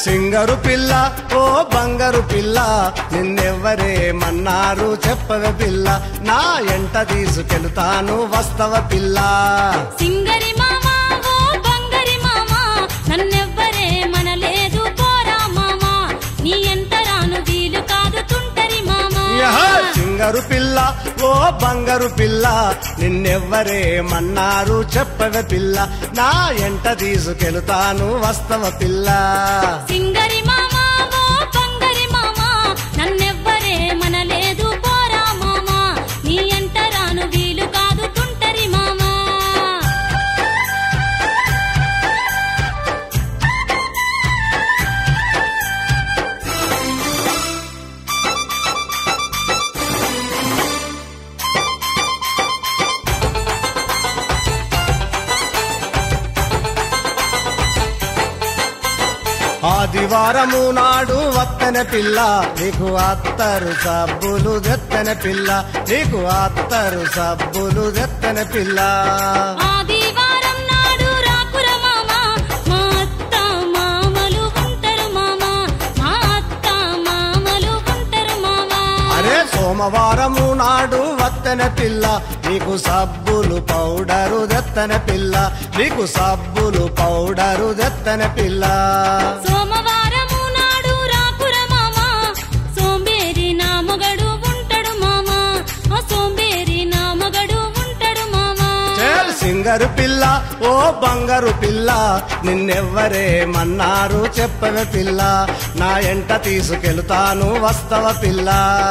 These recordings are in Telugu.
సింగరు పిల్ల ఓ బంగారు పిల్ల నిన్నెవ్వరేమన్నారు చెప్పవే పిల్ల నా ఎంట తీసుకెళ్తాను వస్తవ పిల్ల సింగరి మామ ఓ బంగరి మామ నన్నెవ్వరే మనలేదు పోరా మామ నీ ఎంత రాను వీలు కాదు తుంటరి మామ యహ! సింగరు పిల్ల ఓ బంగారు పిల్ల నిన్నెవ్వరేమన్నారు చెప్పవే పిల్ల నా ఎంట తీసుకెళ్తాను వస్తవ పిల్ల సింగరి మామ ఓ బంగరి మామ నన్నెవ్వరే మనలేదు పోరా మామ నీ ఎంత రాను వీలు కాదు తుంటరి మామ ఆదివారము నాడు వత్తన పిల్ల నీకు అత్తరు సబ్బులు దెత్తన పిల్ల నీకు అత్తరు సబ్బులు దెత్తన పిల్ల ఆదివారం నాడు రాకుర మామ మా అత్త మామలు ఉంటారు మామ మా అత్త మామలు ఉంటారు మామ అరే సోమవారము నాడు వత్తన పిల్ల నీకు సబ్బులు పౌడరు దెత్తన పిల్ల నీకు సబ్బులు పౌడరు దెత్తన పిల్ల సోమవారము నాడు రాకుర మామ సోంబేరి నా మగడు ఉంటాడు మామ ఆ సోంబేరి నా మగడు ఉంటాడు మామ చేల్ సింగరు పిల్ల ఓ బంగారు పిల్ల నిన్నెవ్వరేమన్నారు చెప్పవే పిల్ల నా ఎంట తీసుకెళ్తాను వస్తవ పిల్ల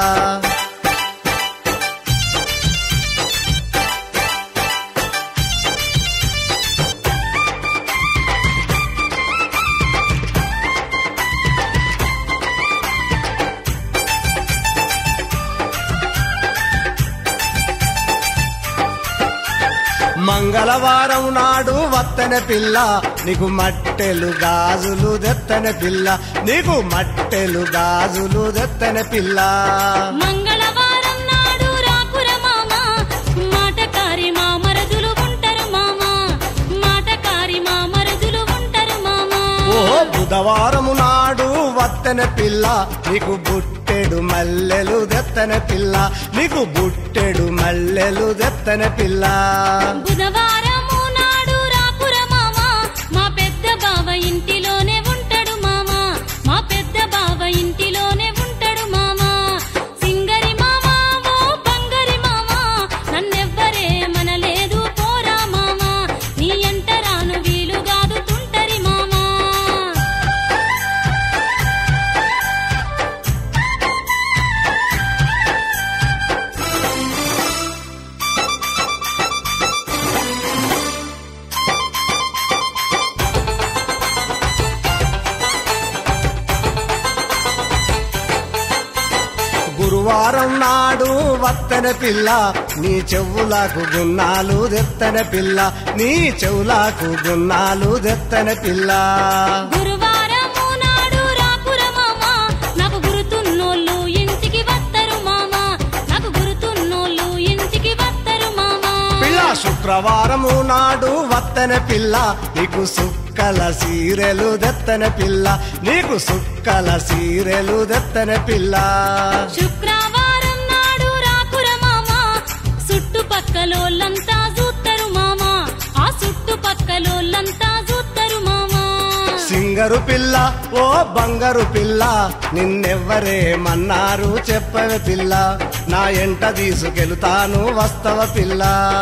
మంగళవారం నాడు వత్తన పిల్ల నీకు మట్టెలు గాజులు దెత్తన పిల్ల నీకు మట్టెలు గాజులు దెత్తన పిల్ల మంగళవారం నాడు రాకుర మామ మాటకారి మా మరదులు ఉంటారు మామ మాటకారి మా మరదులు ఉంటారు మామ ఓ బుధవారము నాడు వత్తన పిల్ల నీకు బుట్టెడు మల్లెలు దెత్తన పిల్ల నీకు బుట్టెడు మల్లెలు దెత్తన పిల్ల బుధవారము నాడు రాకుర మామ మా పెద్ద బావ ఇంటిలోనే ఉంటాడు మామ మా పెద్ద బావ ఇంటిలోనే ఉంటాడు మామ సింగరి మామ ఓ బంగరి మామ నన్నెవ్వరే మనలేదు పోరా మామ నీ ఎంట రాను వీలు కాదు తుంటరి మామ గురువారం నాడు వత్తన పిల్ల నీ చెవులకు గున్నాలు దెత్తన పిల్ల నీ చెవులకు గున్నాలు దెత్తన పిల్ల గురువారము నాడు రాకుర మామ నాకు గురుతున్నోళ్ళు ఇంటికి వత్తరు మామ నాకు గురుతున్నోళ్ళు ఇంటికి వత్తరు మామ పిల్ల శుక్రవారము నాడు వత్తన పిల్ల నీకు సుక్కల సీరెలు దెత్తన పిల్ల నీకు సుక్కల సీరెలు దెత్తన పిల్ల శుక్రవారం నాడు రాకుర మామ చుట్టుపక్కలోళ్ళంతా చూత్తరు మామ ఆ చుట్టుపక్కలోళ్ళంతా చూత్తరు మామ సింగరు పిల్ల ఓ బంగారు పిల్ల నిన్నెవ్వరేమన్నారు చెప్పవే పిల్ల నా ఎంట తీసుకెళ్తాను వస్తవ పిల్ల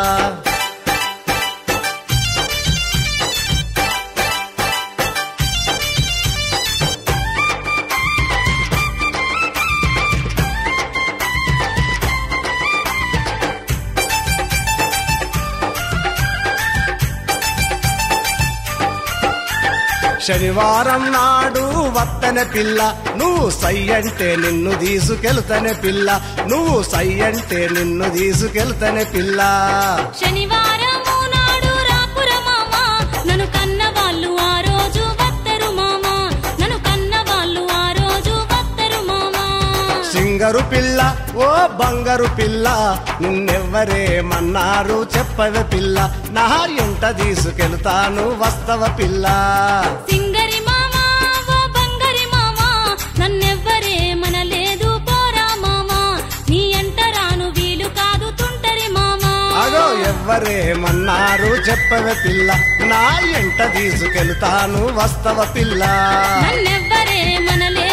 శనివారం నాడు వత్తన పిల్ల నువ్వు సై అంటే నిన్ను తీసుకెళ్తనే పిల్ల నువ్వు సై అంటే నిన్ను తీసుకెళ్తనే పిల్ల శనివారము నాడు రాకుర మామ నన్ను కన్న వాళ్ళు ఆ రోజు వత్తరు మామ నన్ను కన్న వాళ్ళు ఆ రోజు వత్తరు మామ సింగరు పిల్ల ఓ బంగారు పిల్ల నిన్నెవ్వరేమన్నారు చెప్పవే పిల్ల నా ఎంట తీసుకెళ్తాను వస్తవ పిల్ల సింగరి మామ ఓ బంగరి నన్నెవ్వరేమన్నారు చెప్పవే పిల్ల నా ఎంట తీసుకెళ్తాను వస్తవ పిల్ల నన్నెవ్వరే మనలే